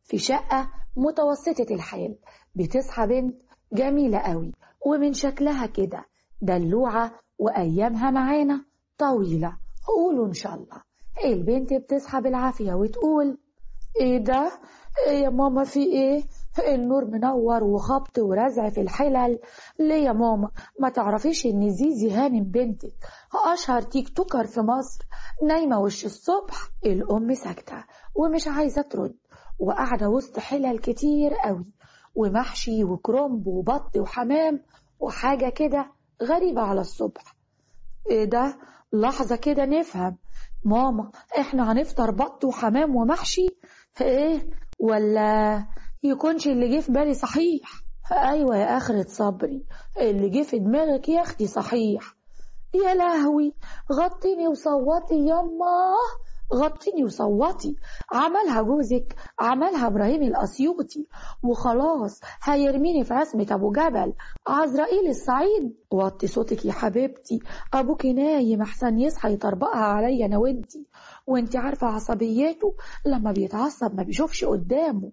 في شقة متوسطة الحال بتصحى بنت جميلة قوي ومن شكلها كده دلوعة وأيامها معانا طويلة قولوا إن شاء الله البنت بتصحى بالعافية وتقول إيه ده إيه يا ماما في إيه النور منور وخبط ورزع في الحلل ليه يا ماما ما تعرفيش ان زيزي هانم بنتك اشهر تيك توكر في مصر نايمه وش الصبح الام ساكته ومش عايزه ترد وقاعده وسط حلل كتير قوي ومحشي وكرنب وبط وحمام وحاجه كده غريبه على الصبح ايه ده لحظه كده نفهم ماما احنا هنفطر بط وحمام ومحشي ايه ولا يكونش اللي جه في بالي صحيح ايوه يا اخرة صبري اللي جه في دماغك يا اختي صحيح يا لهوي غطيني وصوتي يما غطيني وصوتي عملها جوزك عملها ابراهيم الاسيوطي وخلاص هيرميني في عصمة ابو جبل عزرائيل الصعيد وطي صوتك يا حبيبتي ابوك نايم احسن يصحى يطربقها عليا انا وانتي وانتي عارفة عصبيته لما بيتعصب ما بيشوفش قدامه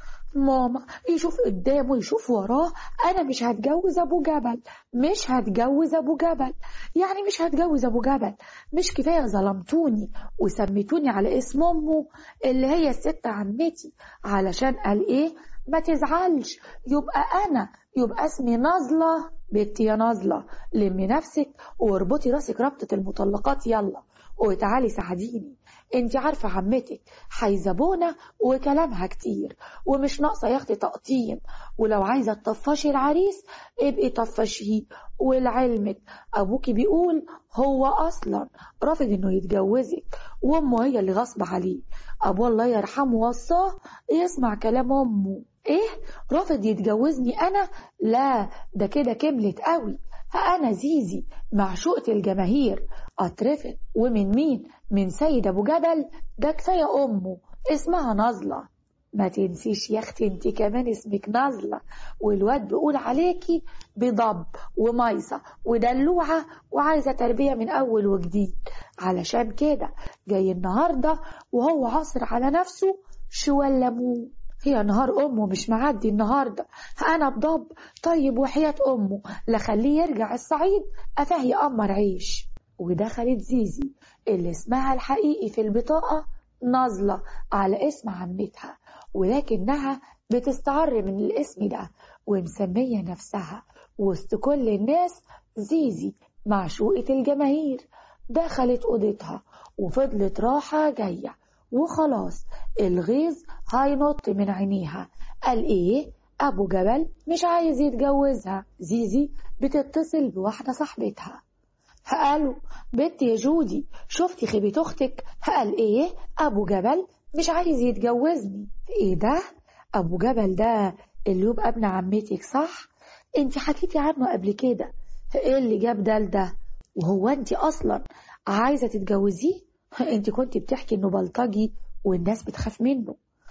ماما يشوف قدامه يشوف وراه انا مش هتجوز ابو جبل مش هتجوز ابو جبل يعني مش هتجوز ابو جبل مش كفايه ظلمتوني وسميتوني على اسم امه اللي هي الست عمتي علشان قال ايه ما تزعلش يبقى انا يبقى اسمي نازله بنتي يا نازله لمي نفسك واربطي راسك ربطه المطلقات يلا وتعالي ساعديني انت عارفة عمتك حيزبونة وكلامها كتير ومش ناقصة يا اختي تقطيم ولو عايزة تطفشي العريس ابقي طفشيه ولعلمك ابوكي بيقول هو اصلا رافض انه يتجوزك وامه هي اللي غصب عليه ابو الله يرحمه وصاه يسمع كلام امه ايه رافض يتجوزني انا لا ده كده كملت قوي أنا زيزي معشوقة الجماهير أترفض ومن مين؟ من سيد أبو جبل ده كفاية أمه اسمها نازلة ما تنسيش يا اختي انت كمان اسمك نازلة والواد بيقول عليكي بضب وميصة ودلوعة وعايزة تربية من أول وجديد علشان كده جاي النهاردة وهو عصر على نفسه شوال ليمون هي نهار أمه مش معدي النهاردة أنا بضب طيب وحياة أمه لخليه يرجع الصعيد أفاه يأمر عيش ودخلت زيزي اللي اسمها الحقيقي في البطاقة نازلة على اسم عمتها ولكنها بتستعر من الاسم ده ومسمية نفسها وسط كل الناس زيزي معشوقة الجماهير دخلت أوضتها وفضلت راحة جاية وخلاص الغيظ هينط من عينيها قال ايه ابو جبل مش عايز يتجوزها زيزي بتتصل بواحدة صاحبتها قالوا بنت يا جودي شفتي خيبة اختك قال ايه ابو جبل مش عايز يتجوزني ايه ده ابو جبل ده اللي يبقى ابن عمتك صح انت حكيتي عنه قبل كده ايه اللي جاب ده لده وهو انت اصلا عايزة تتجوزيه انت كنت بتحكي انه بلطجي والناس بتخاف منه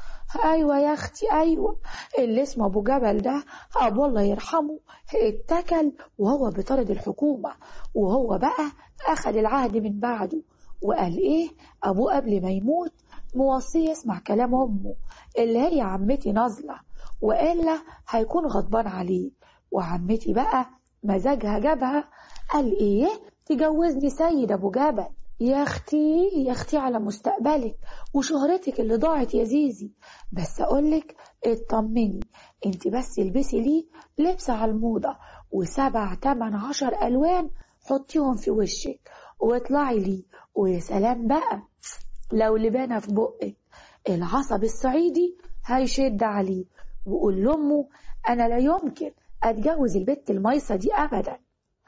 ايوه يا اختي ايوه اللي اسمه ابو جبل ده ابو الله يرحمه اتكل وهو بطرد الحكومه وهو بقى اخذ العهد من بعده وقال ايه ابوه قبل ما يموت موصيه يسمع كلام امه اللي هي عمتي نازله والا هيكون غضبان عليه وعمتي بقى مزاجها جابها قال ايه تجوزني سيد ابو جبل يا اختي يا اختي على مستقبلك وشهرتك اللي ضاعت يا زيزي بس اقولك اطمني انت بس البسي ليه لبس على الموضة وسبع تمن عشر الوان حطيهم في وشك واطلعي ليه ويا سلام بقى لو لبانة في بقك العصب الصعيدي هيشد عليه وقول لامه انا لا يمكن اتجوز البت الميصة دي ابدا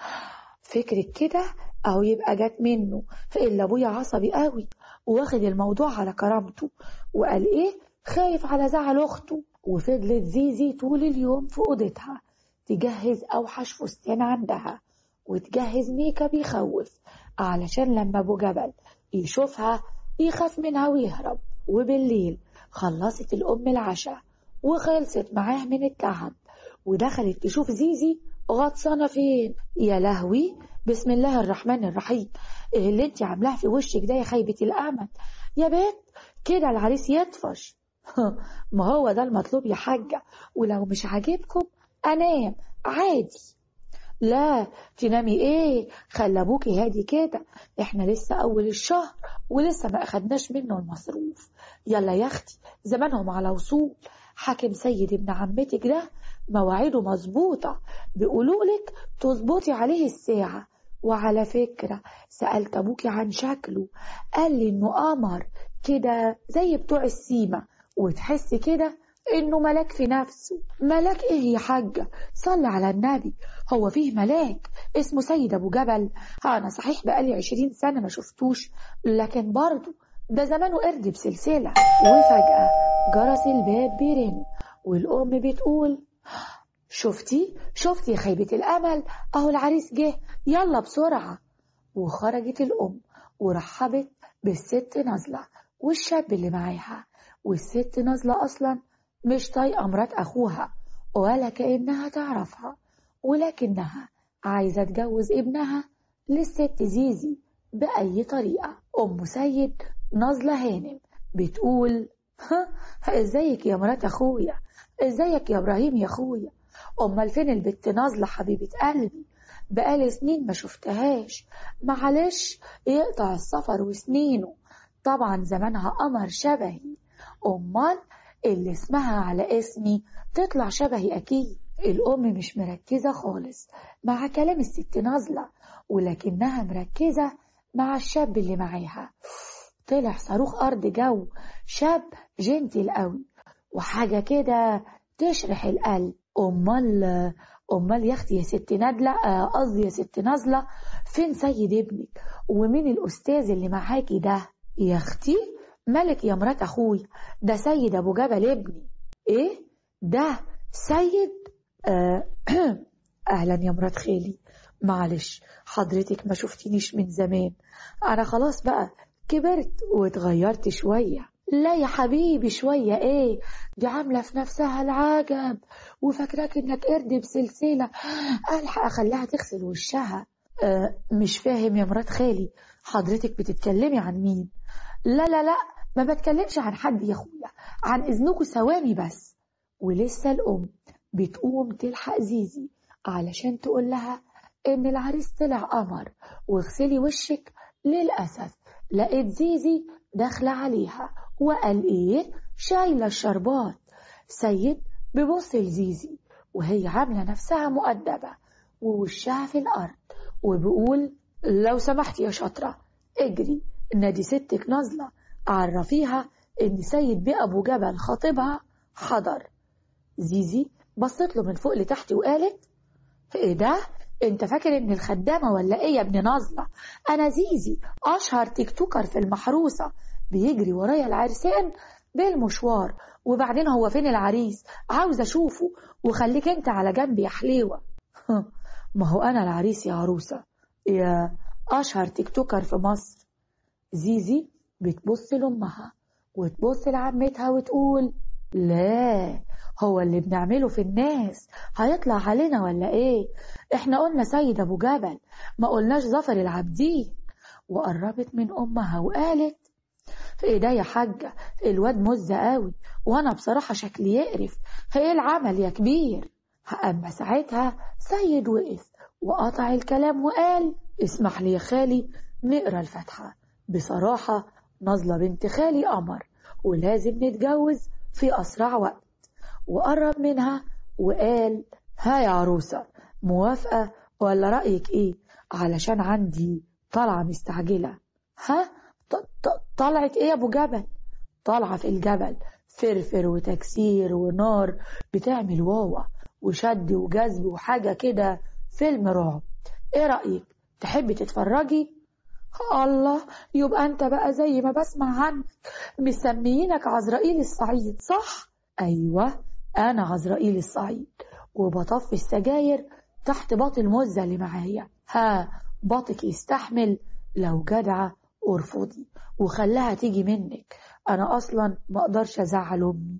فكرك كده أو يبقى جت منه فإلا أبويا عصبي قوي واخد الموضوع على كرامته وقال إيه خايف على زعل أخته وفضلت زيزي طول اليوم في أوضتها تجهز أوحش فستان عندها وتجهز ميك اب يخوف علشان لما أبو جبل يشوفها يخاف منها ويهرب وبالليل خلصت الأم العشاء وخلصت معاه من التعب ودخلت تشوف زيزي غطسانة فين يا لهوي بسم الله الرحمن الرحيم ايه اللي انت عاملاه في وشك ده يا خيبة الأمل يا بنت كده العريس يطفش ما هو ده المطلوب يا حاجة ولو مش عاجبكم أنام عادي لا تنامي ايه خلي ابوكي هادي كده احنا لسه اول الشهر ولسه ما اخدناش منه المصروف يلا يا اختي زمانهم على وصول حاكم سيد ابن عمتك ده مواعيده مظبوطة بيقولولك تظبطي عليه الساعة وعلى فكرة سألت أبوكي عن شكله قال لي إنه قمر كده زي بتوع السيمة وتحسي كده إنه ملاك في نفسه ملاك إيه يا حاجة صلي على النبي هو فيه ملاك اسمه سيد أبو جبل أنا صحيح بقالي عشرين سنة ما شفتوش لكن برضه ده زمانه قرد بسلسلة وفجأة جرس الباب بيرن والأم بتقول شفتي شفتي يا خيبة الأمل أهو العريس جه يلا بسرعة وخرجت الأم ورحبت بالست نازلة والشاب اللي معاها والست نازلة أصلا مش طايقة مرات أخوها ولا كأنها تعرفها ولكنها عايزة تجوز ابنها للست زيزي بأي طريقة أم سيد نازلة هانم بتقول ها ازيك يا مرات أخويا ازيك يا إبراهيم يا أخويا أمال فين البت نازلة حبيبة قلبي بقالي سنين ما شفتهاش معلش يقطع السفر وسنينه طبعا زمانها قمر شبهي أمال اللي اسمها على اسمي تطلع شبهي أكيد الأم مش مركزة خالص مع كلام الست نازلة ولكنها مركزة مع الشاب اللي معاها طلع صاروخ أرض جو شاب جنتل قوي وحاجة كده تشرح القلب أمال أمال يا أختي يا ست نادلة قصدي يا ست نازلة فين سيد ابنك ومين الأستاذ اللي معاكي ده يا أختي مالك يا مرات أخويا ده سيد أبو جبل ابني إيه ده سيد آه أهلا يا مرات خالي معلش حضرتك ما شفتنيش من زمان أنا خلاص بقى كبرت واتغيرت شوية لا يا حبيبي شوية ايه دي عاملة في نفسها العجب وفاكراك انك قرد بسلسلة الحق اخليها تغسل وشها أه مش فاهم يا مرات خالي حضرتك بتتكلمي عن مين لا لا لا ما بتكلمش عن حد يا اخويا عن اذنكم ثواني بس ولسه الام بتقوم تلحق زيزي علشان تقول لها ان العريس طلع قمر واغسلي وشك للاسف لقيت زيزي داخله عليها وقال ايه شايله الشربات سيد بيبص لزيزي وهي عامله نفسها مؤدبه ووشها في الارض وبيقول لو سمحت يا شاطره اجري نادي ستك نازله عرفيها ان سيد بيه ابو جبل خطيبها حضر زيزي بصت له من فوق لتحت وقالت ايه ده انت فاكر ان الخدامة ولا ايه يا ابن نازلة انا زيزي اشهر تيك توكر في المحروسة بيجري ورايا العرسان بالمشوار وبعدين هو فين العريس عاوز اشوفه وخليك انت على جنب يا حليوة ما هو انا العريس يا عروسة يا اشهر تيك توكر في مصر زيزي بتبص لامها وتبص لعمتها وتقول لا هو اللي بنعمله في الناس هيطلع علينا ولا ايه احنا قلنا سيد ابو جبل ما قلناش ظفر العابدين وقربت من امها وقالت ايه ده يا حاجة الواد مز قوي وانا بصراحة شكلي يقرف ايه العمل يا كبير اما ساعتها سيد وقف وقطع الكلام وقال اسمح لي يا خالي نقرا الفاتحة بصراحة نازلة بنت خالي قمر ولازم نتجوز في أسرع وقت وقرب منها وقال ها يا عروسة موافقة ولا رأيك إيه علشان عندي طلعة مستعجلة ها طلعت إيه يا أبو جبل طالعة في الجبل فرفر وتكسير ونار بتعمل واوا وشد وجذب وحاجة كده فيلم رعب ايه رأيك تحبي تتفرجي الله يبقى انت بقى زي ما بسمع عنك مسميينك عزرائيل الصعيد صح ايوه انا عزرائيل الصعيد وبطفي السجاير تحت باط المزة اللي معايا ها باطك يستحمل لو جدعة ارفضي وخلاها تيجي منك انا اصلا ما اقدرش ازعل امي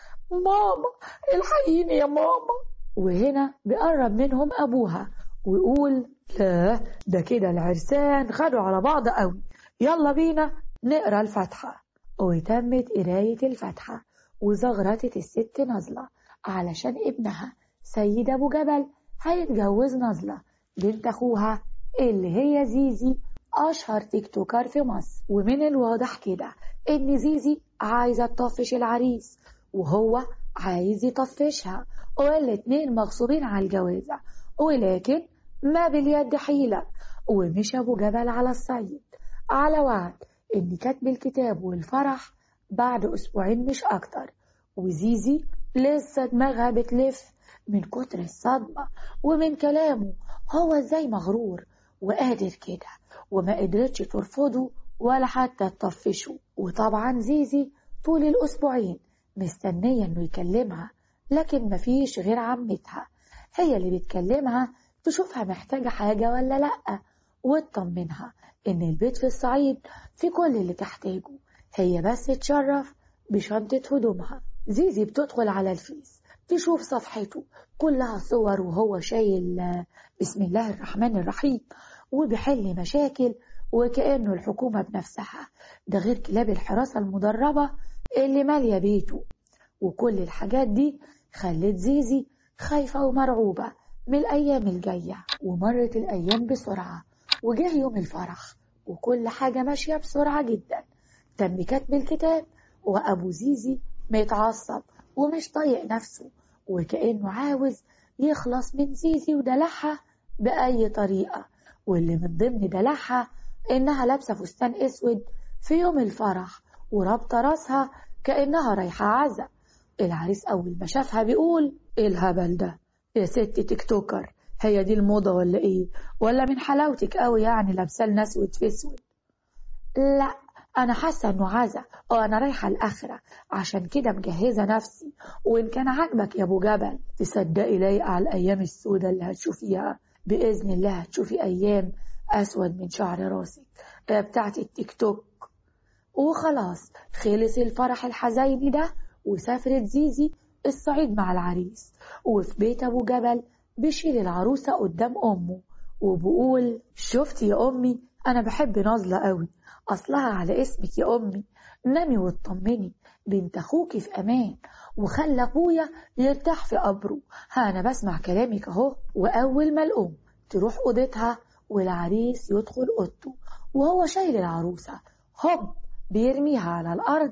ماما الحقيني يا ماما وهنا بيقرب منهم ابوها ويقول لا ده كده العرسان خدوا على بعض قوي يلا بينا نقرا الفاتحة وتمت قراية الفاتحة وزغرتت الست نظلة علشان ابنها سيد أبو جبل هيتجوز نظلة بنت أخوها اللي هي زيزي أشهر تيك توكر في مصر ومن الواضح كده إن زيزي عايزة تطفش العريس وهو عايز يطفشها والاتنين مغصوبين على الجوازة ولكن ما باليد حيلة ومش أبو جبل على الصعيد على وعد إن كتب الكتاب والفرح بعد أسبوعين مش أكتر وزيزي لسه دماغها بتلف من كتر الصدمة ومن كلامه هو ازاي مغرور وقادر كده وما قدرتش ترفضه ولا حتى تطفشه وطبعا زيزي طول الأسبوعين مستنية إنه يكلمها لكن مفيش غير عمتها هي اللي بتكلمها تشوفها محتاجة حاجة ولا لأ وتطمنها إن البيت في الصعيد في كل اللي تحتاجه هي بس تشرف بشنطة هدومها زيزي بتدخل على الفيس تشوف صفحته كلها صور وهو شايل بسم الله الرحمن الرحيم وبيحل مشاكل وكأنه الحكومة بنفسها ده غير كلاب الحراسة المدربة اللي مالية بيته وكل الحاجات دي خلت زيزي خايفة ومرعوبة من الأيام الجاية ومرت الأيام بسرعة وجه يوم الفرح وكل حاجة ماشية بسرعة جدا تم كتب الكتاب وأبو زيزي متعصب ومش طايق نفسه وكأنه عاوز يخلص من زيزي ودلعها بأي طريقة واللي من ضمن دلعها إنها لابسة فستان أسود في يوم الفرح ورابطة راسها كأنها رايحة عزا العريس أول ما شافها بيقول إيه الهبل ده يا ست تيك توكر هي دي الموضة ولا إيه ولا من حلاوتك قوي يعني لابسة لنا أسود في أسود لا أنا حاسة إنه عزا وأنا رايحة الآخرة عشان كده مجهزة نفسي وإن كان عاجبك يا أبو جبل تصدقي لايقة على الأيام السوداء اللي هتشوفيها بإذن الله هتشوفي أيام أسود من شعر راسك بتاعت التيك توك وخلاص خلص الفرح الحزيني ده وسافرت زيزي الصعيد مع العريس وفي بيت أبو جبل بيشيل العروسة قدام أمه وبقول شفتي يا أمي أنا بحب نازلة قوي أصلها على اسمك يا أمي نامي واطمني بنت أخوكي في أمان وخلى أبويا يرتاح في قبره ها أنا بسمع كلامك أهو وأول ما الأم تروح أوضتها والعريس يدخل أوضته وهو شايل العروسة هوب بيرميها على الأرض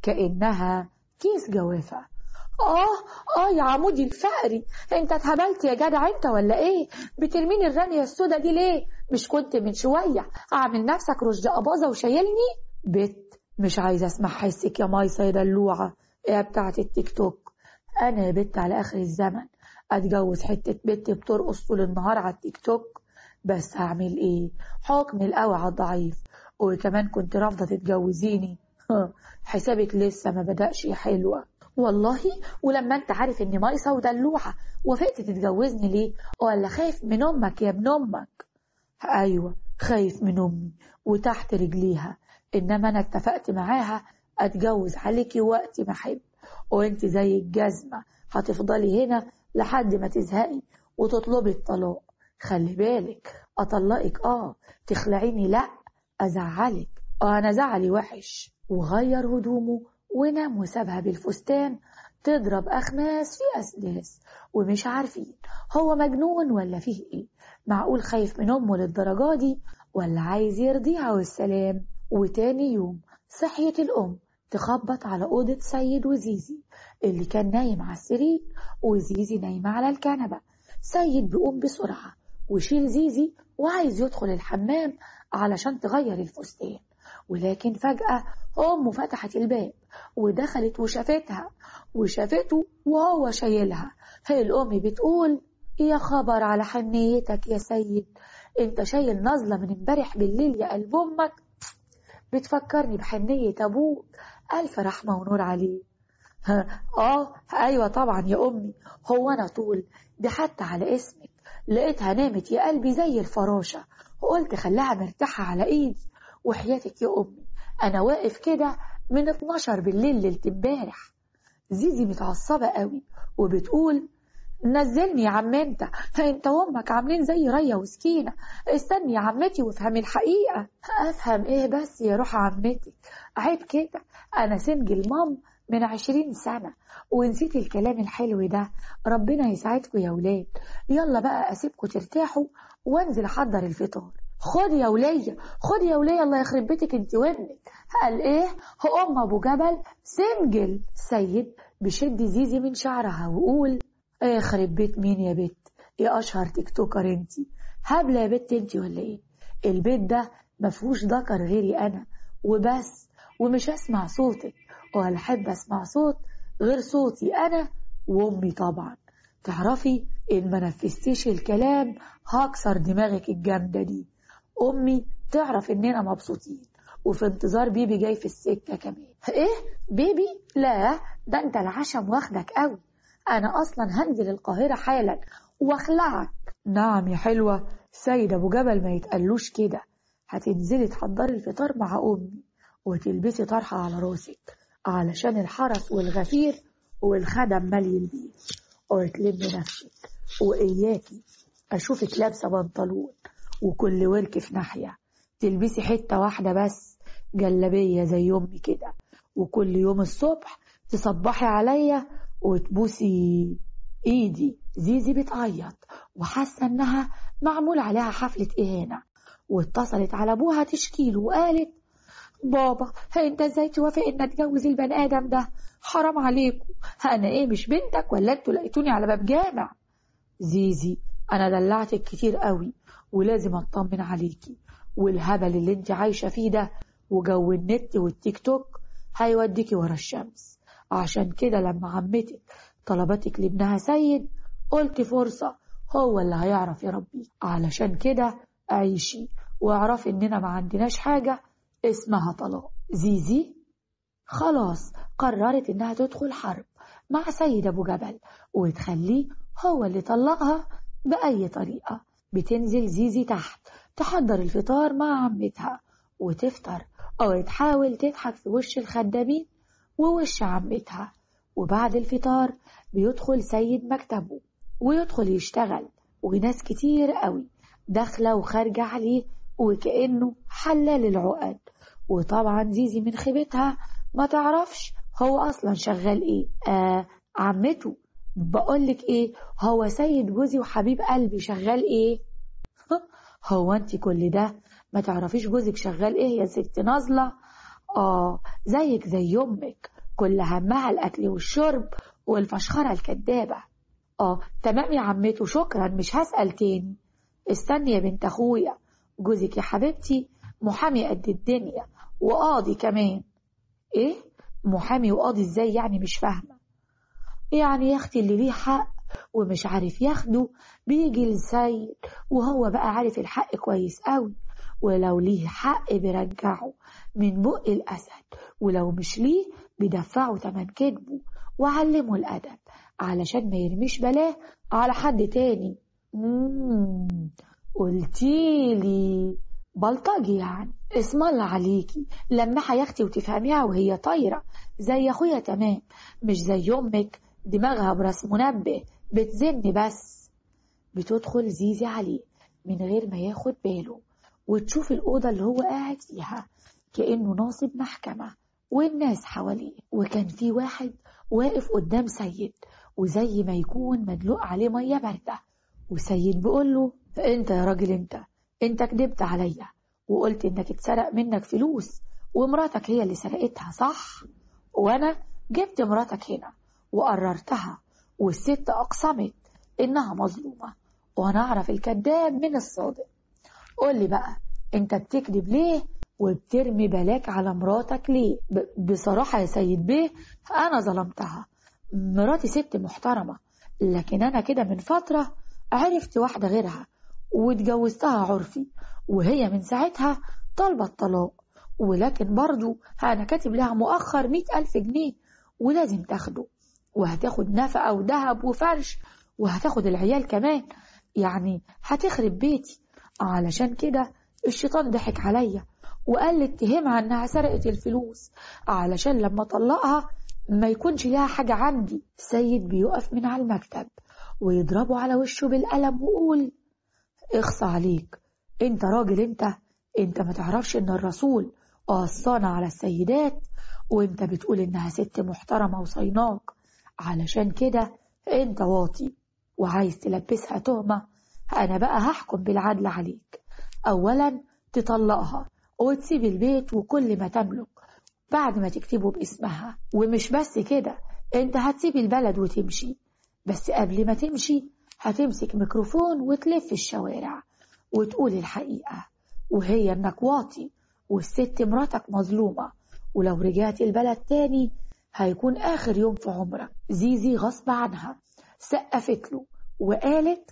كأنها كيس جوافة آه آه يا عمودي الفقري أنت اتهبلت يا جدع أنت ولا إيه بترميني الرمية السودا دي ليه مش كنت من شوية أعمل نفسك رشد أباظة وشايلني بت مش عايزة أسمع حسك يا مايسة يا دلوعة يا بتاعة التيك توك أنا يا بت على آخر الزمن أتجوز حتة بت بترقص طول النهار على التيك توك بس هعمل إيه حكم القوي على الضعيف وكمان كنت رافضة تتجوزيني حسابك لسه ما بدأش يا حلوة والله ولما انت عارف اني مايصة ودلوعة وافقت تتجوزني ليه ولا خايف من امك يا ابن امك ايوه خايف من امي وتحت رجليها انما انا اتفقت معاها اتجوز عليكي وقت ما احب وانت زي الجزمة هتفضلي هنا لحد ما تزهقي وتطلبي الطلاق خلي بالك اطلقك اه تخلعيني لا ازعلك اه انا زعلي وحش وغير هدومه ونام وسابها بالفستان تضرب أخماس في أسداس ومش عارفين هو مجنون ولا فيه إيه معقول خايف من أمه للدرجة دي ولا عايز يرضيها والسلام وتاني يوم صحيت الأم تخبط على أوضة سيد وزيزي اللي كان نايم على السرير وزيزي نايمة على الكنبة سيد بيقوم بسرعة وشيل زيزي وعايز يدخل الحمام علشان تغير الفستان ولكن فجأة أمه فتحت الباب ودخلت وشافتها وشافته وهو شايلها هي الأم بتقول يا خبر على حنيتك يا سيد انت شايل نظلة من امبارح بالليل يا قلب أمك بتفكرني بحنية أبوك ألف رحمة ونور عليه آه أيوة طبعا يا أمي هو أنا طول دي حتى على اسمك لقيتها نامت يا قلبي زي الفراشة وقلت خليها مرتاحة على إيدي وحياتك يا أمي أنا واقف كده من 12 بالليل ليلة امبارح زيزي متعصبة قوي وبتقول نزلني يا عم انت انت وامك عاملين زي ريا وسكينة استني يا عمتي وافهمي الحقيقة افهم ايه بس يا روح عمتك عيب كده انا سنجل مام من عشرين سنة ونسيت الكلام الحلو ده ربنا يساعدكم يا ولاد يلا بقى أسيبكم ترتاحوا وانزل أحضر الفطار خد يا ولية خد يا ولية الله يخرب بيتك انت وابنك قال ايه هو ام ابو جبل سنجل سيد بشد زيزي من شعرها وقول ايه يخرب بيت مين يا بت يا اشهر تيك توكر انت هبله يا بت انت ولا ايه البيت ده مفهوش ذكر غيري انا وبس ومش هسمع صوتك ولا احب اسمع صوت غير صوتي انا وامي طبعا تعرفي ان ما نفذتيش الكلام هكسر دماغك الجامده دي امي تعرف اننا مبسوطين وفي انتظار بيبي جاي في السكه كمان ايه بيبي لا ده انت العشم واخدك قوي انا اصلا هنزل القاهره حالا واخلعك نعم يا حلوه سيد ابو جبل ما يتقلوش كده هتنزلي تحضري الفطار مع امي وتلبسي طرحه على راسك علشان الحرس والغفير والخدم مالي البيت وتلمي نفسك وإياكي أشوفك لابسة بنطلون وكل ورك في ناحية تلبسي حتة واحدة بس جلبية زي أمي كده وكل يوم الصبح تصبحي عليا وتبوسي إيدي زيزي بتعيط وحاسة إنها معمول عليها حفلة إهانة واتصلت على أبوها تشكيله وقالت بابا انت ازاي توافق ان اتجوز البني ادم ده حرام عليكم انا ايه مش بنتك ولا انتوا لقيتوني على باب جامع زيزي انا دلعتك كتير قوي ولازم اطمن عليكي والهبل اللي انت عايشه فيه ده وجو النت والتيك توك هيوديكي ورا الشمس عشان كده لما عمتك طلبتك لابنها سيد قلت فرصة هو اللي هيعرف يربيه علشان كده عيشي واعرفي اننا ما عندناش حاجة اسمها طلاق زيزي خلاص قررت انها تدخل حرب مع سيد ابو جبل وتخليه هو اللي طلقها بأي طريقة بتنزل زيزي تحت تحضر الفطار مع عمتها وتفطر أو تحاول تضحك في وش الخدامين ووش عمتها وبعد الفطار بيدخل سيد مكتبه ويدخل يشتغل وناس كتير قوي داخلة وخارجة عليه وكأنه حلال العقد وطبعا زيزي من خيبتها ما تعرفش هو أصلا شغال إيه آه عمته بقولك إيه هو سيد جوزي وحبيب قلبي شغال إيه هو أنت كل ده ما تعرفيش جوزك شغال إيه يا ست نازلة آه زيك زي أمك كل همها الأكل والشرب والفشخرة الكدابة آه تمام يا عمته شكرا مش هسأل تاني استني يا بنت أخويا جوزك يا حبيبتي محامي قد الدنيا وقاضي كمان ايه محامي وقاضي ازاي يعني مش فاهمة يعني يا اختي اللي ليه حق ومش عارف ياخده بيجي للسيد وهو بقى عارف الحق كويس قوي ولو ليه حق بيرجعه من بق الأسد ولو مش ليه بيدفعه تمن كذبه وعلمه الأدب علشان ما يرميش بلاه على حد تاني مم. قلتيلي بلطجي يعني اسم الله عليكي لمحها يا اختي وتفهميها وهي طايرة زي اخويا تمام مش زي امك دماغها براس منبه بتزن بس بتدخل زيزي عليه من غير ما ياخد باله وتشوف الأوضة اللي هو قاعد فيها كأنه ناصب محكمة والناس حواليه وكان في واحد واقف قدام سيد وزي ما يكون مدلوق عليه مية باردة وسيد بيقول له انت يا راجل انت انت كدبت عليا وقلت انك اتسرق منك فلوس ومراتك هي اللي سرقتها صح وانا جبت مراتك هنا وقررتها والست اقسمت انها مظلومة وانا اعرف الكذاب من الصادق قول لي بقى انت بتكذب ليه وبترمي بلاك على مراتك ليه ب- بصراحة يا سيد بيه انا ظلمتها مراتي ست محترمة لكن انا كده من فترة عرفت واحدة غيرها واتجوزتها عرفي وهي من ساعتها طالبة الطلاق ولكن برضو أنا كاتب لها مؤخر مئة ألف جنيه ولازم تاخده وهتاخد نفقة وذهب وفرش وهتاخد العيال كمان يعني هتخرب بيتي علشان كده الشيطان ضحك عليا وقال لي اتهمها انها سرقت الفلوس علشان لما طلقها ما يكونش ليها حاجة عندي السيد بيقف من على المكتب ويضربه على وشه بالقلم ويقول اخصى عليك انت راجل انت انت ما تعرفش ان الرسول قصانا على السيدات وانت بتقول انها ست محترمة وصيناك علشان كده انت واطي وعايز تلبسها تهمة انا بقى هحكم بالعدل عليك اولا تطلقها وتسيب البيت وكل ما تملك بعد ما تكتبه باسمها ومش بس كده انت هتسيب البلد وتمشي بس قبل ما تمشي هتمسك ميكروفون وتلف الشوارع وتقول الحقيقة وهي انك واطي والست مراتك مظلومة ولو رجعت البلد تاني هيكون آخر يوم في عمرك زيزي غصب عنها سقفت له وقالت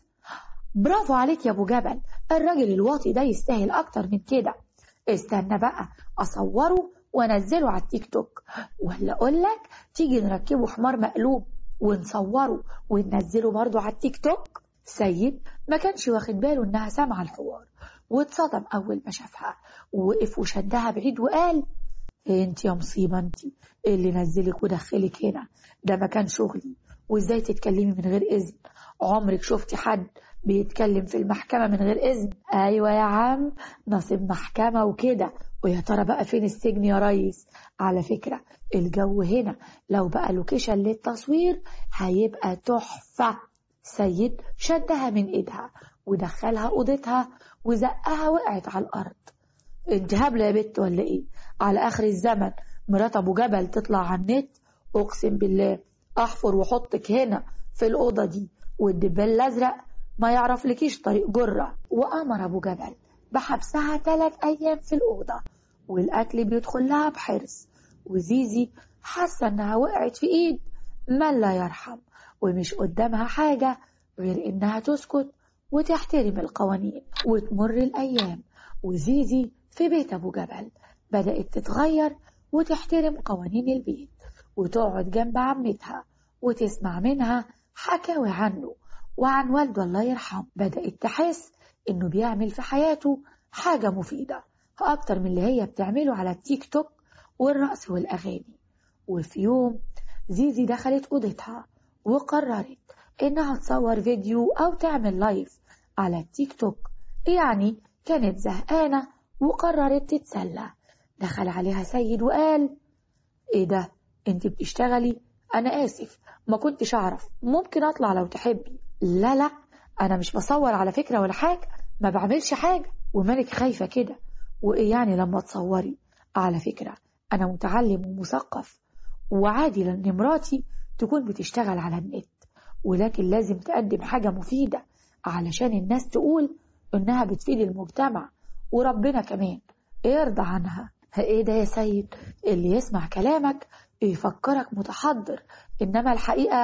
برافو عليك يا ابو جبل الراجل الواطي ده يستاهل اكتر من كده استنى بقى اصوره وانزله على التيك توك ولا اقول لك تيجي نركبه حمار مقلوب ونصوره وننزله برضه على التيك توك سيد ما كانش واخد باله انها سامعه الحوار واتصدم اول ما شافها ووقف وشدها بعيد وقال انت يا مصيبه انت إيه اللي نزلك ودخلك هنا ده مكان شغلي وازاي تتكلمي من غير اذن عمرك شفتي حد بيتكلم في المحكمة من غير إذن أيوة يا عم نصيب محكمة وكده ويا ترى بقى فين السجن يا ريس على فكرة الجو هنا لو بقى لوكيشن للتصوير هيبقى تحفة سيد شدها من ايدها ودخلها اوضتها وزقها وقعت على الارض انت هبله يا بت ولا ايه على اخر الزمن مرات ابو جبل تطلع على النت اقسم بالله احفر واحطك هنا في الاوضه دي والدبان الازرق ما يعرف لكيش طريق جرة وأمر أبو جبل بحبسها ثلاث أيام في الأوضة والأكل بيدخل لها بحرص وزيزي حاسة إنها وقعت في إيد من لا يرحم ومش قدامها حاجة غير إنها تسكت وتحترم القوانين وتمر الأيام وزيزي في بيت أبو جبل بدأت تتغير وتحترم قوانين البيت وتقعد جنب عمتها وتسمع منها حكاوي عنه وعن والده الله يرحمه بدأت تحس إنه بيعمل في حياته حاجة مفيدة أكتر من اللي هي بتعمله على التيك توك والرقص والأغاني وفي يوم زيزي دخلت أوضتها وقررت إنها تصور فيديو أو تعمل لايف على التيك توك يعني كانت زهقانة وقررت تتسلى دخل عليها سيد وقال إيه ده أنت بتشتغلي أنا آسف ما كنتش أعرف ممكن أطلع لو تحبي لا لا أنا مش بصور على فكرة ولا حاجة ما بعملش حاجة ومالك خايفة كده وإيه يعني لما تصوري على فكرة أنا متعلم ومثقف وعادي لأن مراتي تكون بتشتغل على النت ولكن لازم تقدم حاجة مفيدة علشان الناس تقول إنها بتفيد المجتمع وربنا كمان يرضى عنها ايه ده يا سيد اللي يسمع كلامك يفكرك متحضر انما الحقيقة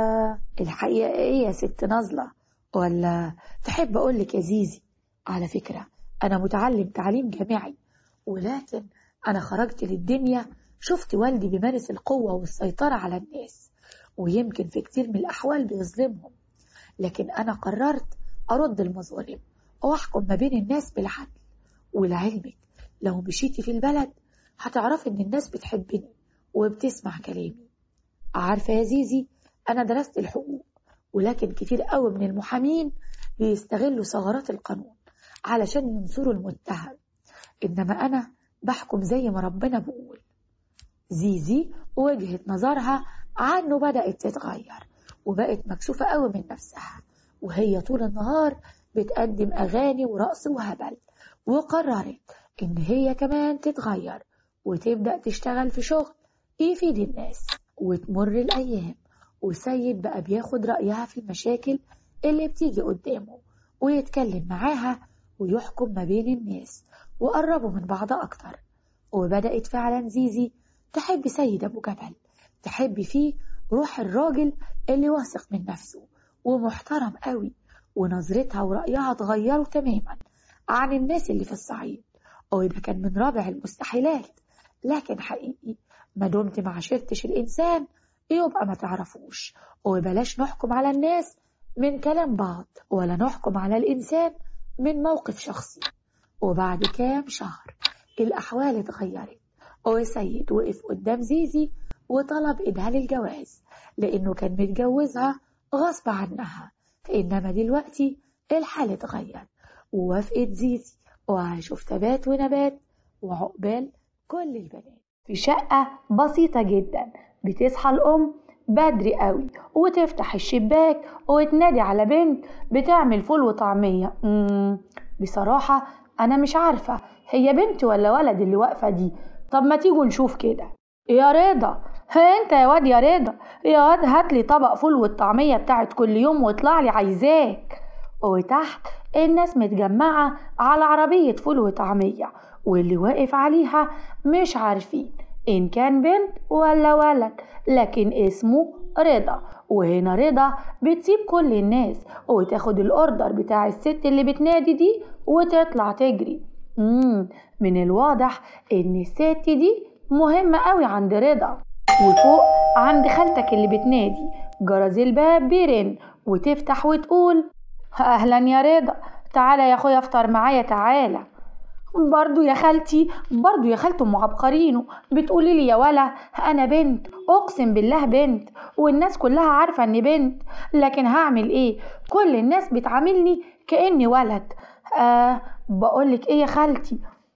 الحقيقة ايه يا ست نازلة ولا تحب اقولك يا زيزي على فكرة انا متعلم تعليم جامعي ولكن انا خرجت للدنيا شفت والدي بيمارس القوة والسيطرة على الناس ويمكن في كتير من الاحوال بيظلمهم لكن انا قررت ارد المظالم واحكم ما بين الناس بالعدل ولعلمك لو مشيتي في البلد هتعرفي ان الناس بتحبني وبتسمع كلامي عارفة يا زيزي أنا درست الحقوق ولكن كتير قوي من المحامين بيستغلوا ثغرات القانون علشان ينصروا المتهم إنما أنا بحكم زي ما ربنا بيقول زيزي وجهة نظرها عنه بدأت تتغير وبقت مكسوفة قوي من نفسها وهي طول النهار بتقدم أغاني ورقص وهبل وقررت إن هي كمان تتغير وتبدأ تشتغل في شغل يفيد الناس وتمر الأيام وسيد بقى بياخد رأيها في المشاكل اللي بتيجي قدامه ويتكلم معاها ويحكم ما بين الناس وقربوا من بعض أكتر وبدأت فعلا زيزي تحب سيد أبو جبل تحب فيه روح الراجل اللي واثق من نفسه ومحترم قوي ونظرتها ورأيها اتغيروا تماما عن الناس اللي في الصعيد وده كان من رابع المستحيلات لكن حقيقي ما دمت ما عشرتش الإنسان يبقى ما تعرفوش وبلاش نحكم على الناس من كلام بعض ولا نحكم على الإنسان من موقف شخصي وبعد كام شهر الأحوال اتغيرت وسيد وقف قدام زيزي وطلب إيدها للجواز لأنه كان متجوزها غصب عنها إنما دلوقتي الحال اتغير ووافقت زيزي وعاشوا في تبات ونبات وعقبال كل البنات في شقة بسيطة جدا بتصحى الأم بدري قوي وتفتح الشباك وتنادي على بنت بتعمل فول وطعمية مم بصراحة أنا مش عارفة هي بنت ولا ولد اللي واقفة دي طب ما تيجوا نشوف كده يا رضا ها انت يا واد يا رضا يا واد هاتلي طبق فول والطعمية بتاعت كل يوم واطلع لي عايزاك وتحت الناس متجمعة على عربية فول وطعمية واللي واقف عليها مش عارفين إن كان بنت ولا ولد لكن اسمه رضا وهنا رضا بتسيب كل الناس وتاخد الأوردر بتاع الست اللي بتنادي دي وتطلع تجري مم من الواضح إن الست دي مهمة قوي عند رضا وفوق عند خالتك اللي بتنادي جرس الباب بيرن وتفتح وتقول أهلا يا رضا تعالى يا أخويا افطر معايا تعالى برضو يا خالتي برضو يا خالته ام عبقرينو بتقولي لي يا ولا انا بنت اقسم بالله بنت والناس كلها عارفه اني بنت لكن هعمل ايه كل الناس بتعاملني كاني ولد آه بقولك ايه يا خالتي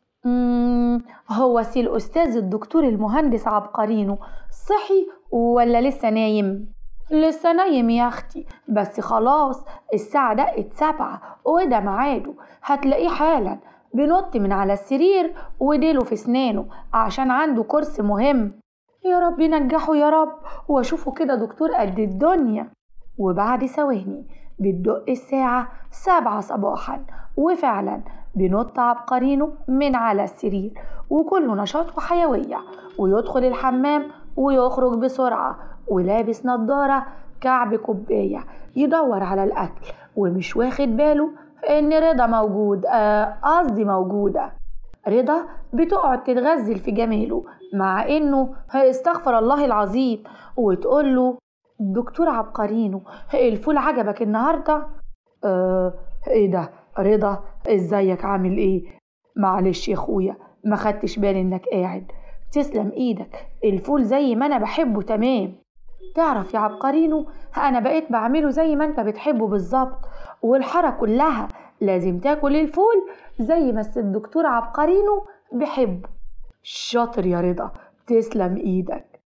مم هو سي الاستاذ الدكتور المهندس عبقرينو صحي ولا لسه نايم لسه نايم يا اختي بس خلاص الساعة دقت سبعة وده ميعاده هتلاقيه حالا بنط من على السرير وديله في سنانه عشان عنده كورس مهم يا رب نجحه يا رب واشوفه كده دكتور قد الدنيا وبعد ثواني بتدق الساعة سبعة صباحا وفعلا بنط عبقرينه من على السرير وكله نشاط وحيوية ويدخل الحمام ويخرج بسرعة ولابس نضارة كعب كوباية يدور على الأكل ومش واخد باله إن رضا موجود قصدي آه موجودة رضا بتقعد تتغزل في جماله مع إنه استغفر الله العظيم وتقول له دكتور عبقرينو الفول عجبك النهاردة؟ آه إيه ده رضا إزيك عامل إيه؟ معلش يا أخويا ما خدتش بالي إنك قاعد تسلم إيدك الفول زي ما أنا بحبه تمام تعرف يا عبقرينو أنا بقيت بعمله زي ما أنت بتحبه بالظبط والحارة كلها لازم تاكل الفول زي ما الدكتور عبقرينو بحبه شاطر يا رضا تسلم ايدك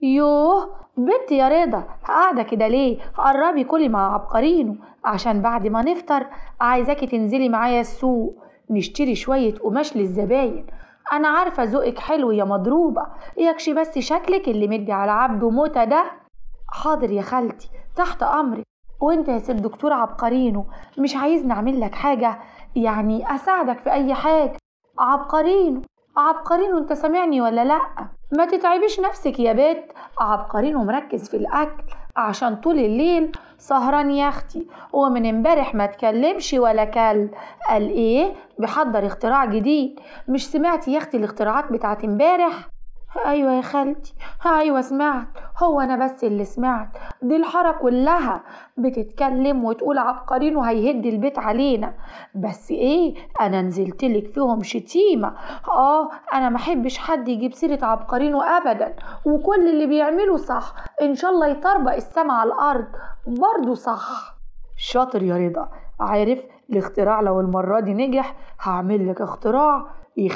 يوه بنت يا رضا قاعدة كده ليه قربي كلي مع عبقرينو عشان بعد ما نفطر عايزاكي تنزلي معايا السوق نشتري شوية قماش للزباين أنا عارفة ذوقك حلو يا مضروبة يكشي بس شكلك اللي مدي على عبده موتة ده حاضر يا خالتي تحت أمرك وانت يا سيد دكتور عبقرينو مش عايز نعمل لك حاجة يعني أساعدك في أي حاجة عبقرينو عبقرينو انت سامعني ولا لأ ما تتعبيش نفسك يا بيت عبقرينو مركز في الأكل عشان طول الليل سهران يا اختي ومن امبارح ما تكلمش ولا كل قال ايه بيحضر اختراع جديد مش سمعتي يا اختي الاختراعات بتاعت امبارح ايوه يا خالتي ايوه سمعت هو انا بس اللي سمعت دي الحاره كلها بتتكلم وتقول عبقرين وهيهد البيت علينا بس ايه انا نزلتلك فيهم شتيمه اه انا ما احبش حد يجيب سيره عبقرين ابدا وكل اللي بيعمله صح ان شاء الله يطربق السما على الارض برضه صح شاطر يا رضا عارف الاختراع لو المره دي نجح هعمل لك اختراع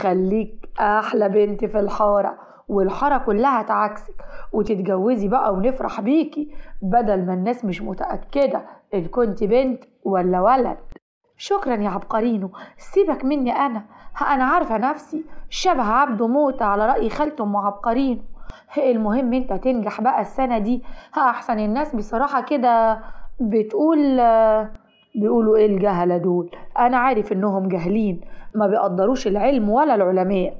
يخليك احلى بنت في الحاره والحارة كلها تعكسك وتتجوزي بقى ونفرح بيكي بدل ما الناس مش متأكدة إن كنت بنت ولا ولد شكرا يا عبقرينو سيبك مني أنا أنا عارفة نفسي شبه عبده موتة على رأي خالته أم عبقرينو المهم انت تنجح بقى السنة دي أحسن الناس بصراحة كده بتقول بيقولوا ايه الجهلة دول أنا عارف إنهم جاهلين ما بيقدروش العلم ولا العلماء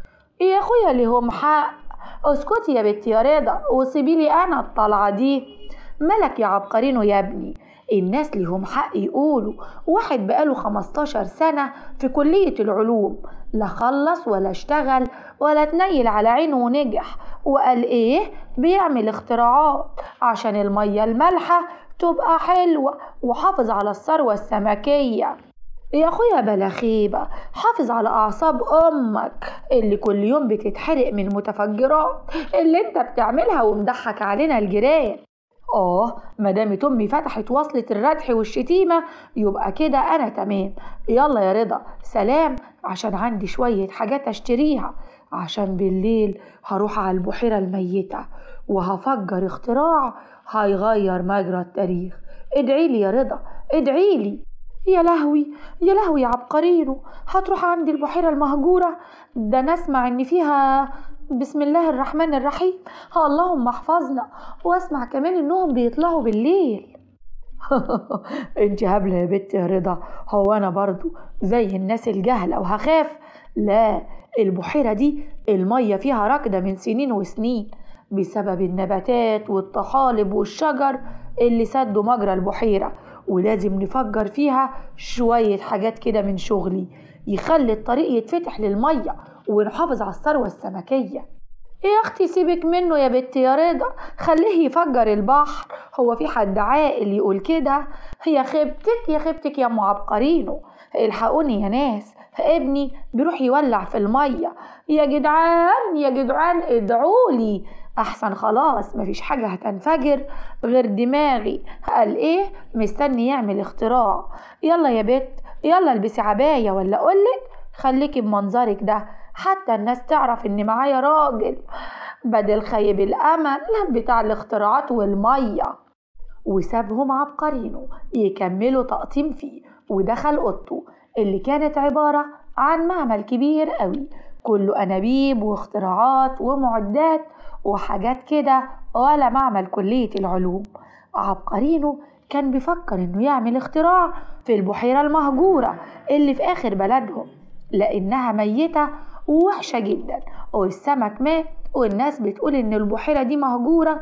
يا اخويا ليهم حق اسكتي يا بنتي يا رضا وسيبيلي انا الطلعه دي ملك يا عبقرينو يا ابني الناس ليهم حق يقولوا واحد بقاله 15 سنة في كلية العلوم لا خلص ولا اشتغل ولا تنيل على عينه ونجح وقال ايه بيعمل اختراعات عشان المية المالحة تبقى حلوة وحافظ على الثروة السمكية يا اخويا بلا خيبة حافظ على اعصاب امك اللي كل يوم بتتحرق من متفجرات اللي انت بتعملها ومضحك علينا الجيران اه مدام امي فتحت وصلة الردح والشتيمة يبقى كده انا تمام يلا يا رضا سلام عشان عندي شوية حاجات اشتريها عشان بالليل هروح على البحيرة الميتة وهفجر اختراع هيغير مجرى التاريخ ادعيلي يا رضا ادعيلي يا لهوي يا لهوي يا عبقرينو هتروح عند البحيرة المهجورة ده نسمع ان فيها بسم الله الرحمن الرحيم اللهم احفظنا واسمع كمان انهم بيطلعوا بالليل انت هبلة يا بنت يا رضا هو انا برضو زي الناس الجهلة وهخاف لا البحيرة دي المية فيها راكدة من سنين وسنين بسبب النباتات والطحالب والشجر اللي سدوا مجرى البحيرة ولازم نفجر فيها شوية حاجات كده من شغلي يخلي الطريق يتفتح للمية ونحافظ على الثروة السمكية يا اختي سيبك منه يا بنت يا رضا خليه يفجر البحر هو في حد عاقل يقول كده يا خيبتك يا خيبتك يا ام عبقرينو الحقوني يا ناس ابني بيروح يولع في الميه يا جدعان يا جدعان ادعولي احسن خلاص مفيش حاجه هتنفجر غير دماغي قال ايه مستني يعمل اختراع يلا يا بت يلا البسي عبايه ولا اقولك خليكي بمنظرك ده حتى الناس تعرف ان معايا راجل بدل خيب الامل بتاع الاختراعات والميه وسابهم عبقرينه يكملوا تقطيم فيه ودخل اوضته اللي كانت عباره عن معمل كبير قوي كله انابيب واختراعات ومعدات وحاجات كده ولا معمل كليه العلوم عبقرينه كان بيفكر انه يعمل اختراع في البحيره المهجوره اللي في اخر بلدهم لانها ميته ووحشه جدا والسمك مات والناس بتقول ان البحيره دي مهجوره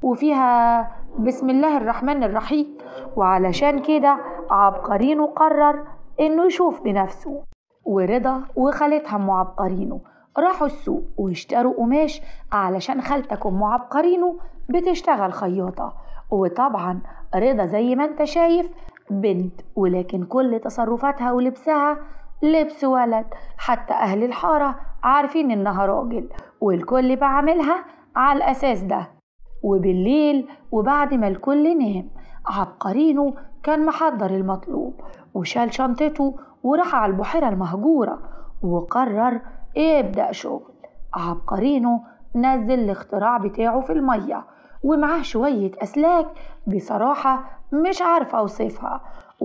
وفيها بسم الله الرحمن الرحيم وعلشان كده عبقرينه قرر انه يشوف بنفسه ورضا وخالتها ام عبقرينه راحوا السوق واشتروا قماش علشان خالتك ام عبقرينه بتشتغل خياطه وطبعا رضا زي ما انت شايف بنت ولكن كل تصرفاتها ولبسها لبس ولد حتى أهل الحارة عارفين إنها راجل والكل بعملها على الأساس ده وبالليل وبعد ما الكل نام عبقرينه كان محضر المطلوب وشال شنطته وراح على البحيرة المهجورة وقرر يبدأ شغل عبقرينه نزل الاختراع بتاعه في المية ومعاه شوية أسلاك بصراحة مش عارفة أوصفها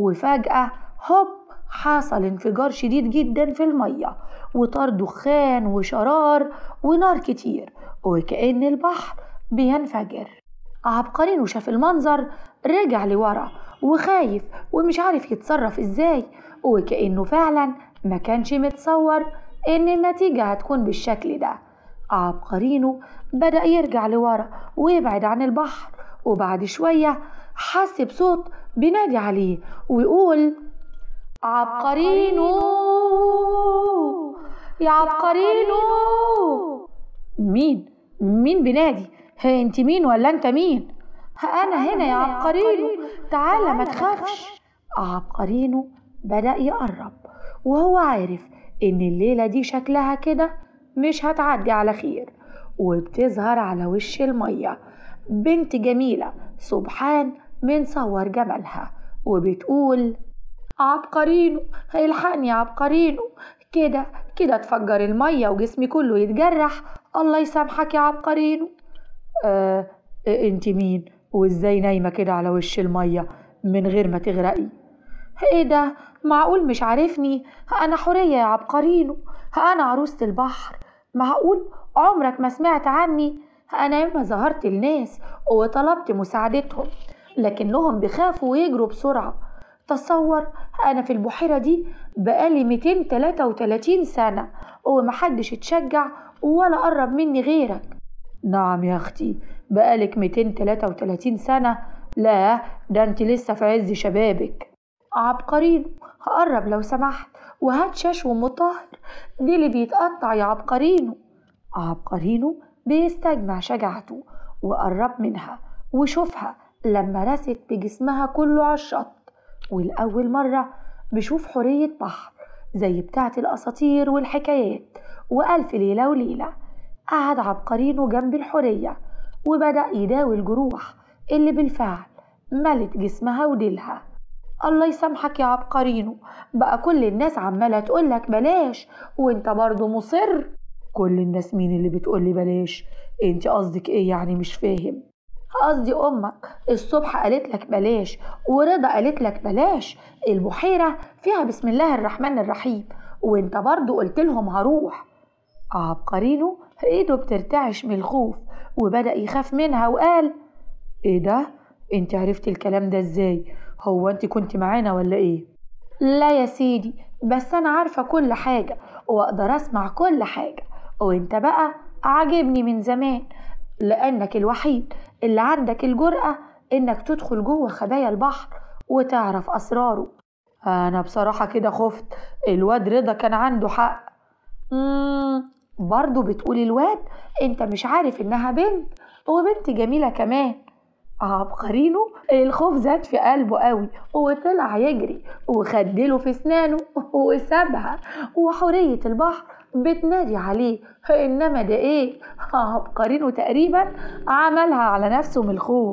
وفجأة هوب حصل انفجار شديد جدا في المية وطار دخان وشرار ونار كتير وكأن البحر بينفجر عبقرينه شاف المنظر رجع لورا وخايف ومش عارف يتصرف ازاي وكأنه فعلا ما كانش متصور ان النتيجة هتكون بالشكل ده عبقرينه بدأ يرجع لورا ويبعد عن البحر وبعد شوية حس بصوت بينادي عليه ويقول عبقرينو يا عبقرينو مين مين بنادي هي انت مين ولا انت مين انا هنا يا عبقرينو تعالى ما تخافش عبقرينو بدأ يقرب وهو عارف ان الليلة دي شكلها كده مش هتعدي على خير وبتظهر على وش المية بنت جميلة سبحان من صور جمالها وبتقول عبقرينو هيلحقني يا عبقرينو كده كده تفجر المية وجسمي كله يتجرح الله يسامحك يا عبقرينو آه انت مين وازاي نايمة كده على وش المية من غير ما تغرقي ايه ده معقول مش عارفني انا حورية يا عبقرينو انا عروسة البحر معقول عمرك ما سمعت عني انا ياما ظهرت الناس وطلبت مساعدتهم لكنهم بيخافوا ويجروا بسرعة تصور أنا في البحيرة دي بقالي 233 سنة ومحدش اتشجع ولا قرب مني غيرك نعم يا أختي بقالك 233 سنة لا ده انت لسه في عز شبابك عبقرينو هقرب لو سمحت وهات ششو مطهر دي اللي بيتقطع يا عبقرينو عبقرينو بيستجمع شجاعته وقرب منها وشوفها لما رست بجسمها كله على الشط والأول مرة بشوف حورية بحر زي بتاعة الأساطير والحكايات وألف ليلة وليلة قعد عبقرينه جنب الحورية وبدأ يداوي الجروح اللي بالفعل ملت جسمها وديلها الله يسامحك يا عبقرينو بقى كل الناس عمالة تقولك بلاش وانت برضو مصر كل الناس مين اللي بتقولي بلاش انت قصدك ايه يعني مش فاهم قصدي امك الصبح قالت لك بلاش ورضا قالت لك بلاش البحيره فيها بسم الله الرحمن الرحيم وانت برضو قلت لهم هروح عبقرينو ايده بترتعش من الخوف وبدأ يخاف منها وقال ايه ده انت عرفتي الكلام ده ازاي هو انت كنت معانا ولا ايه لا يا سيدي بس انا عارفة كل حاجة واقدر اسمع كل حاجة وانت بقى عاجبني من زمان لانك الوحيد اللي عندك الجرأة انك تدخل جوه خبايا البحر وتعرف اسراره انا بصراحة كده خفت الواد رضا كان عنده حق مم برضه بتقولي الواد انت مش عارف انها بنت وبنت جميلة كمان عبقرينه الخوف زاد في قلبه قوي وطلع يجري وخدله في اسنانه وسابها وحورية البحر بتنادي عليه انما ده ايه عبقرينه تقريبا عملها على نفسه من الخوف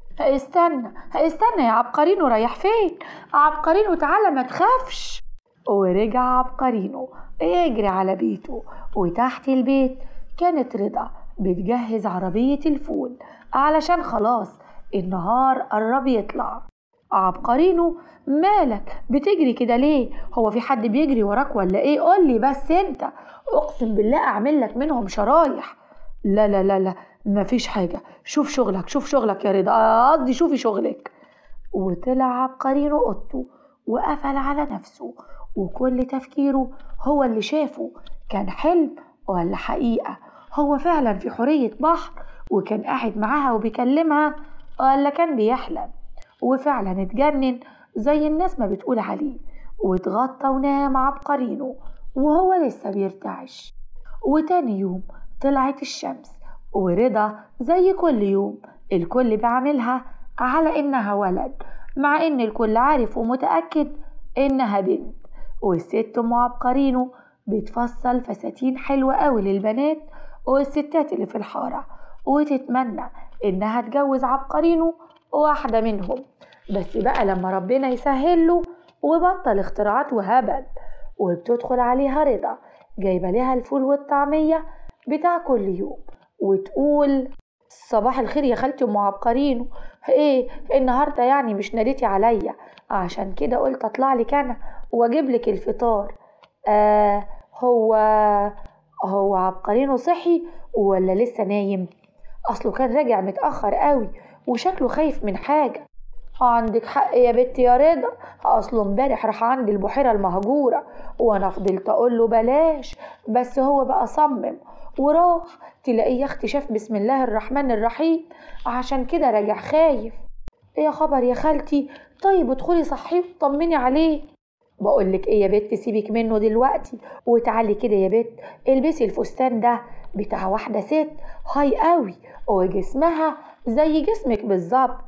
استنى استنى يا عبقرينه رايح فين عبقرينه تعالى ما تخافش ورجع عبقرينه يجري على بيته وتحت البيت كانت رضا بتجهز عربية الفول علشان خلاص النهار قرب يطلع عبقرينه مالك بتجري كده ليه هو في حد بيجري وراك ولا ايه قولي بس انت اقسم بالله اعمل لك منهم شرايح لا لا لا لا مفيش حاجة شوف شغلك شوف شغلك يا رضا قصدي شوفي شغلك وطلع عبقرينه اوضته وقفل على نفسه وكل تفكيره هو اللي شافه كان حلم ولا حقيقة هو فعلا في حرية بحر وكان قاعد معاها وبيكلمها ولا كان بيحلم وفعلا اتجنن زي الناس ما بتقول عليه واتغطى ونام عبقرينه وهو لسه بيرتعش وتاني يوم طلعت الشمس ورضا زي كل يوم الكل بيعملها على انها ولد مع ان الكل عارف ومتأكد انها بنت والست ام عبقرينه بتفصل فساتين حلوة قوي للبنات والستات اللي في الحارة وتتمنى انها تجوز عبقرينه واحدة منهم بس بقى لما ربنا يسهل له وبطل اختراعات وهبل وبتدخل عليها رضا جايبة لها الفول والطعمية بتاع كل يوم وتقول صباح الخير يا خالتي ام عبقرينو ايه النهارده يعني مش ناديتي عليا عشان كده قلت اطلع لك انا واجيب لك الفطار آه هو هو عبقرينو صحي ولا لسه نايم اصله كان راجع متاخر قوي وشكله خايف من حاجه عندك حق يا بنتي يا رضا اصله امبارح راح عند البحيره المهجوره وانا فضلت اقول له بلاش بس هو بقى صمم وراح تلاقيه يا اختي شاف بسم الله الرحمن الرحيم عشان كده راجع خايف يا خبر يا خالتي طيب ادخلي صحيه وطمني عليه بقولك ايه يا بت سيبك منه دلوقتي وتعالي كده يا بت البسي الفستان ده بتاع واحدة ست هاي قوي وجسمها زي جسمك بالظبط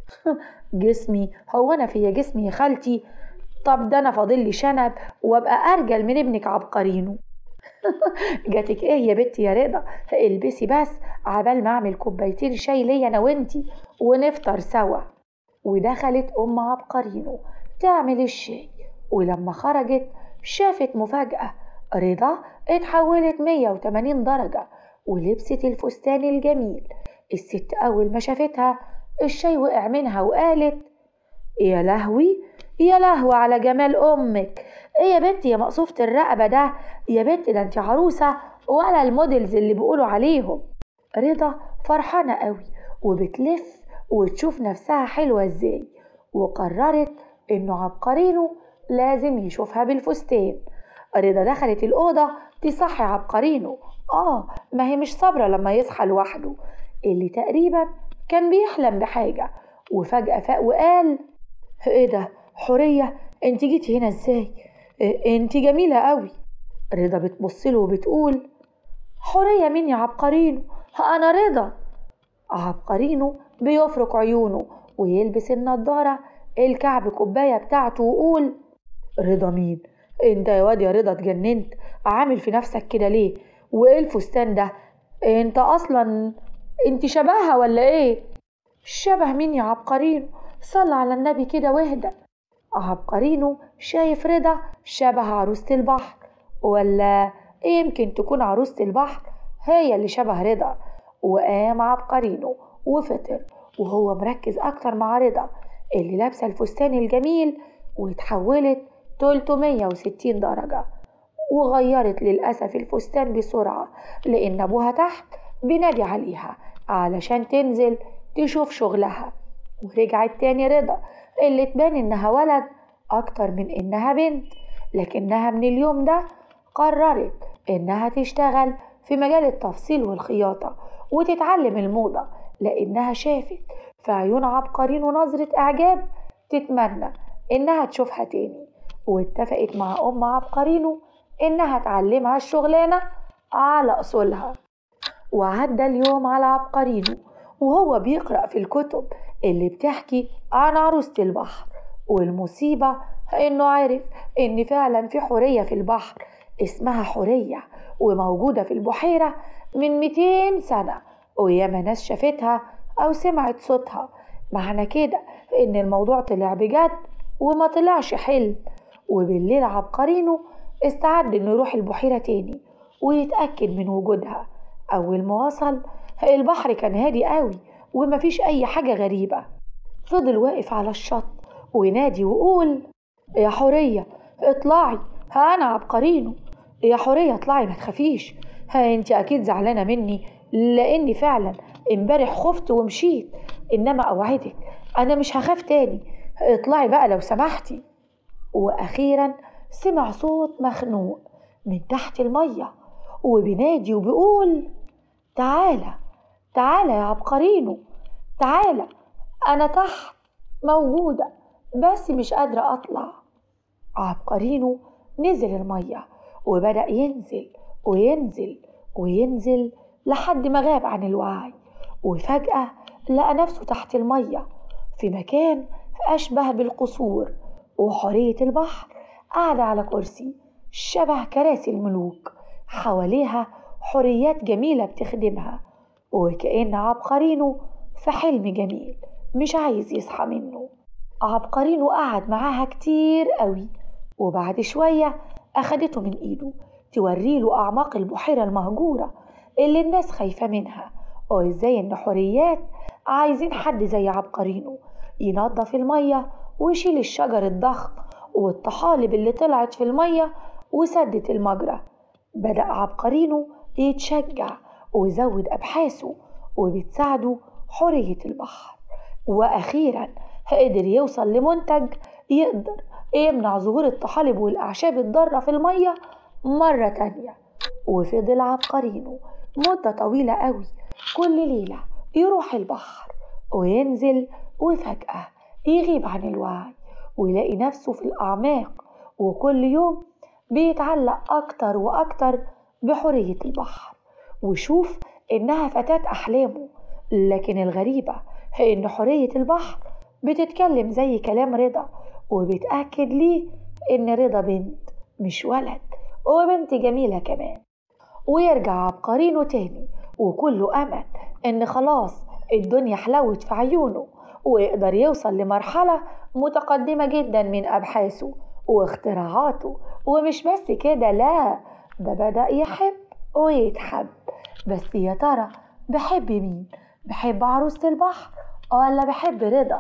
جسمي هو انا فيا جسمي يا خالتي طب ده انا فاضل لي شنب وابقى ارجل من ابنك عبقرينه جاتك ايه يا بنتي يا رضا البسي بس عبال ما اعمل كوبايتين شاي ليا انا وانتي ونفطر سوا ودخلت ام عبقرينو تعمل الشاي ولما خرجت شافت مفاجأة رضا اتحولت 180 درجة ولبست الفستان الجميل الست أول ما شافتها الشاي وقع منها وقالت يا لهوي يا لهوي على جمال أمك ايه يا بنتي يا مقصوفة الرقبة ده يا بنتي ده انت عروسة ولا الموديلز اللي بيقولوا عليهم رضا فرحانة قوي وبتلف وتشوف نفسها حلوة ازاي وقررت انه عبقرينه لازم يشوفها بالفستان رضا دخلت الأوضة تصحي عبقرينه آه ما هي مش صابرة لما يصحى لوحده اللي تقريبا كان بيحلم بحاجة وفجأة فاق وقال ايه ده حورية انت جيتي هنا ازاي انت جميلة قوي رضا بتبصله وبتقول حورية مين يا عبقرينو انا رضا عبقرينو بيفرك عيونه ويلبس النضارة الكعب كوباية بتاعته ويقول رضا مين انت يا واد يا رضا اتجننت عامل في نفسك كده ليه وايه الفستان ده انت اصلا انت شبهها ولا ايه شبه مين يا عبقرينو صلى على النبي كده واهدى عبقرينو شايف رضا شبه عروسة البحر ولا يمكن تكون عروسة البحر هي اللي شبه رضا وقام عبقرينه وفطر وهو مركز أكتر مع رضا اللي لابسة الفستان الجميل واتحولت 360 درجة وغيرت للأسف الفستان بسرعة لأن أبوها تحت بينادي عليها علشان تنزل تشوف شغلها ورجعت تاني رضا اللي تبان إنها ولد أكتر من إنها بنت لكنها من اليوم ده قررت إنها تشتغل في مجال التفصيل والخياطة وتتعلم الموضة لأنها شافت في عيون عبقرين ونظرة إعجاب تتمنى إنها تشوفها تاني واتفقت مع أم عبقرينو إنها تعلمها الشغلانة على أصولها وعدى اليوم على عبقرينو وهو بيقرأ في الكتب اللي بتحكي عن عروسة البحر والمصيبة إنه عرف إن فعلا في حورية في البحر اسمها حورية وموجودة في البحيرة من 200 سنة وياما ناس شافتها أو سمعت صوتها معنى كده إن الموضوع طلع بجد وما طلعش حلم وبالليل عبقرينه استعد إنه يروح البحيرة تاني ويتأكد من وجودها أول ما وصل البحر كان هادي قوي ومفيش أي حاجة غريبة فضل واقف على الشط وينادي ويقول يا حورية اطلعي ها أنا عبقرينه يا حورية اطلعي ما تخافيش ها انت أكيد زعلانة مني لأني فعلا امبارح خفت ومشيت إنما أوعدك أنا مش هخاف تاني اطلعي بقى لو سمحتي وأخيرا سمع صوت مخنوق من تحت المية وبينادي وبيقول تعالى تعالى يا عبقرينو تعالى أنا تحت موجودة بس مش قادرة أطلع عبقرينو نزل المية وبدأ ينزل وينزل وينزل لحد ما غاب عن الوعي وفجأة لقى نفسه تحت المية في مكان أشبه بالقصور وحورية البحر قاعدة على كرسي شبه كراسي الملوك حواليها حريات جميلة بتخدمها وكأن عبقرينه في حلم جميل مش عايز يصحى منه عبقرينه قعد معاها كتير قوي وبعد شوية أخدته من إيده توريله أعماق البحيرة المهجورة اللي الناس خايفة منها وإزاي إن حريات عايزين حد زي عبقرينه ينظف المية ويشيل الشجر الضخم والطحالب اللي طلعت في المية وسدت المجرى بدأ عبقرينه يتشجع ويزود أبحاثه وبتساعده حرية البحر وأخيرا قدر يوصل لمنتج يقدر يمنع ظهور الطحالب والأعشاب الضارة في المية مرة تانية وفضل عبقرينه مدة طويلة قوي كل ليلة يروح البحر وينزل وفجأة يغيب عن الوعي ويلاقي نفسه في الأعماق وكل يوم بيتعلق أكتر وأكتر بحرية البحر وشوف إنها فتاة أحلامه لكن الغريبة هي إن حرية البحر بتتكلم زي كلام رضا وبتأكد ليه إن رضا بنت مش ولد وبنت جميلة كمان ويرجع عبقرينه تاني وكله أمل إن خلاص الدنيا حلوت في عيونه ويقدر يوصل لمرحلة متقدمة جدا من أبحاثه واختراعاته ومش بس كده لا ده بدأ يحب ويتحب بس يا ترى بحب مين بحب عروسة البحر ولا بحب رضا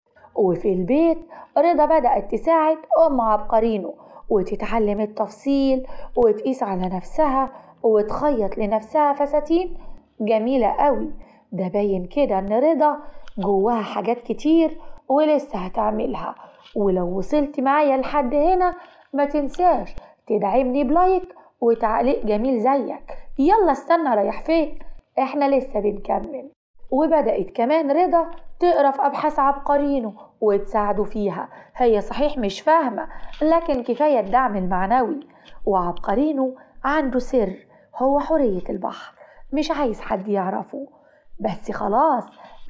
وفي البيت رضا بدأت تساعد أم عبقرينه وتتعلم التفصيل وتقيس على نفسها وتخيط لنفسها فساتين جميلة قوي ده باين كده ان رضا جواها حاجات كتير ولسه هتعملها ولو وصلت معايا لحد هنا ما تنساش تدعمني بلايك وتعليق جميل زيك يلا استنى رايح فين احنا لسه بنكمل وبدأت كمان رضا تقرا في أبحاث عبقرينه وتساعده فيها هي صحيح مش فاهمة لكن كفاية الدعم المعنوي وعبقرينه عنده سر هو حرية البحر مش عايز حد يعرفه بس خلاص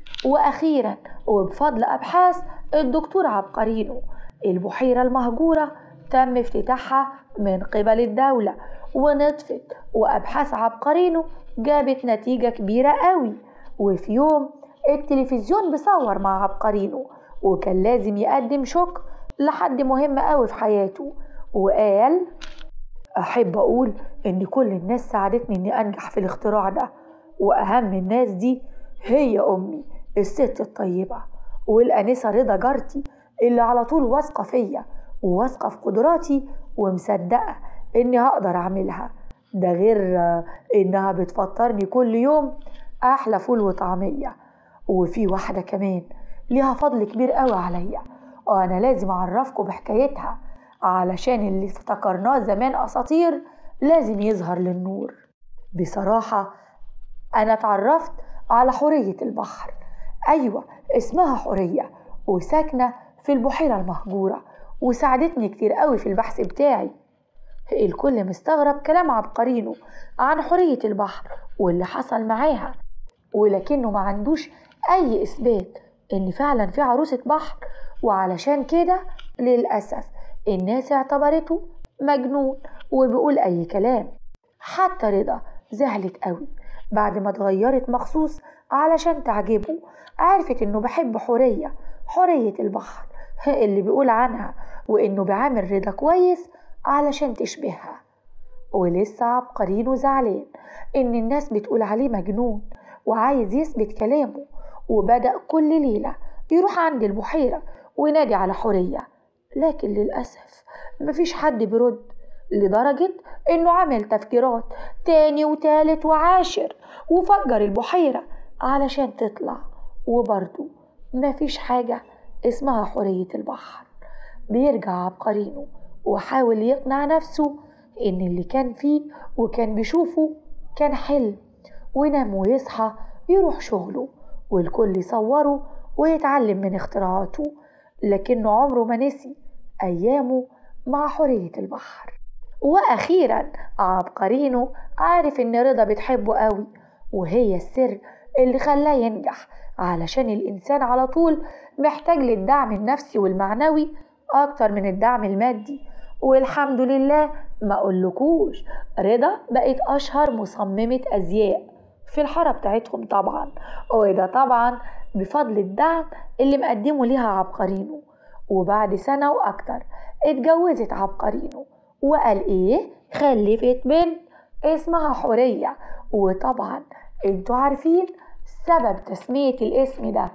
وأخيرا وبفضل أبحاث الدكتور عبقرينو البحيرة المهجورة تم افتتاحها من قبل الدولة ونطفت وأبحاث عبقرينو جابت نتيجة كبيرة قوي وفي يوم التلفزيون بصور مع عبقرينو وكان لازم يقدم شكر لحد مهم قوي في حياته وقال أحب أقول إن كل الناس ساعدتني إني أنجح في الاختراع ده وأهم الناس دي هي أمي الست الطيبة والأنسة رضا جارتي اللي على طول واثقة فيا وواثقة في قدراتي ومصدقة إني هقدر أعملها ده غير إنها بتفطرني كل يوم أحلى فول وطعمية وفي واحدة كمان ليها فضل كبير قوي عليا وأنا لازم أعرفكم بحكايتها علشان اللي افتكرناه زمان أساطير لازم يظهر للنور بصراحة أنا اتعرفت على حورية البحر أيوة اسمها حورية وساكنة في البحيرة المهجورة وساعدتني كتير قوي في البحث بتاعي الكل مستغرب كلام عبقرينه عن حورية البحر واللي حصل معاها ولكنه ما عندوش أي إثبات إن فعلا في عروسة بحر وعلشان كده للأسف الناس اعتبرته مجنون وبيقول أي كلام حتى رضا زعلت قوي بعد ما اتغيرت مخصوص علشان تعجبه عرفت إنه بحب حورية حورية البحر اللي بيقول عنها وإنه بيعامل رضا كويس علشان تشبهها ولسه عبقرين وزعلان إن الناس بتقول عليه مجنون وعايز يثبت كلامه وبدأ كل ليلة يروح عند البحيرة وينادي على حورية لكن للأسف مفيش حد بيرد لدرجة إنه عمل تفجيرات تاني وتالت وعاشر وفجر البحيرة علشان تطلع وبرضه مفيش حاجة اسمها حورية البحر بيرجع عبقرينه وحاول يقنع نفسه إن اللي كان فيه وكان بيشوفه كان حلم وينام ويصحى يروح شغله والكل يصوره ويتعلم من اختراعاته لكنه عمره ما نسي أيامه مع حورية البحر وأخيرا عبقرينه عارف إن رضا بتحبه قوي وهي السر اللي خلاه ينجح علشان الإنسان على طول محتاج للدعم النفسي والمعنوي أكتر من الدعم المادي والحمد لله ما أقولكوش رضا بقت أشهر مصممة أزياء في الحارة بتاعتهم طبعا وده طبعا بفضل الدعم اللي مقدمه ليها عبقرينو وبعد سنة وأكتر اتجوزت عبقرينو وقال إيه خلفت بنت اسمها حورية وطبعا انتوا عارفين سبب تسمية الاسم ده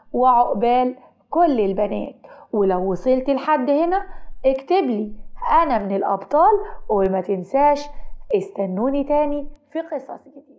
وعقبال كل البنات ولو وصلت لحد هنا اكتب لي أنا من الأبطال وما تنساش استنوني تاني في قصص جديدة